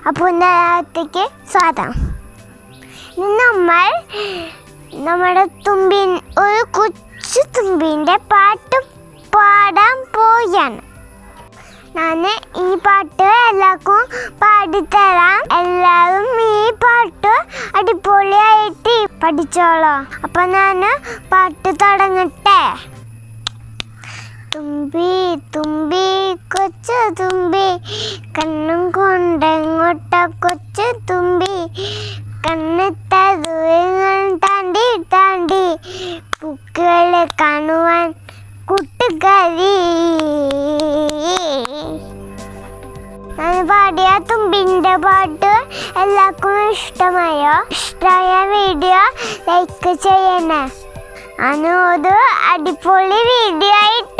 അപ്പൂൻ്റെ അകത്തേക്ക് സ്വാഗതം ഇന്ന് നമ്മൾ നമ്മുടെ തുമ്പിൻ ഒരു കൊച്ചു തുമ്പിൻ്റെ പാട്ട് പാടാൻ പോവുകയാണ് ഞാൻ ഈ പാട്ട് എല്ലാവർക്കും പാടിത്തരാം എല്ലാവരും ഈ പാട്ട് അടിപൊളിയായിട്ട് പഠിച്ചോളാം അപ്പൊ ഞാൻ പാട്ട് തുടങ്ങട്ടെ തുമ്പി തുമ്പി കൊച്ചു തുമ്പി കണ്ണും കൊണ്ടെങ്ങോട്ട കൊച്ചു തുമ്പി കണ്ണെത്ത ദൂരങ്ങൾ താണ്ടി താണ്ടി പൂക്കളെ കാണുവാൻ കൂട്ടുകാരി ഞാൻ പാടിയ തുമ്പിൻ്റെ പാട്ട് എല്ലാവർക്കും ഇഷ്ടമായോ ഇഷ്ടമായ വീഡിയോ ലൈക്ക് ചെയ്യണേ അനു ഒരു അടിപൊളി വീഡിയോ ആയിട്ട്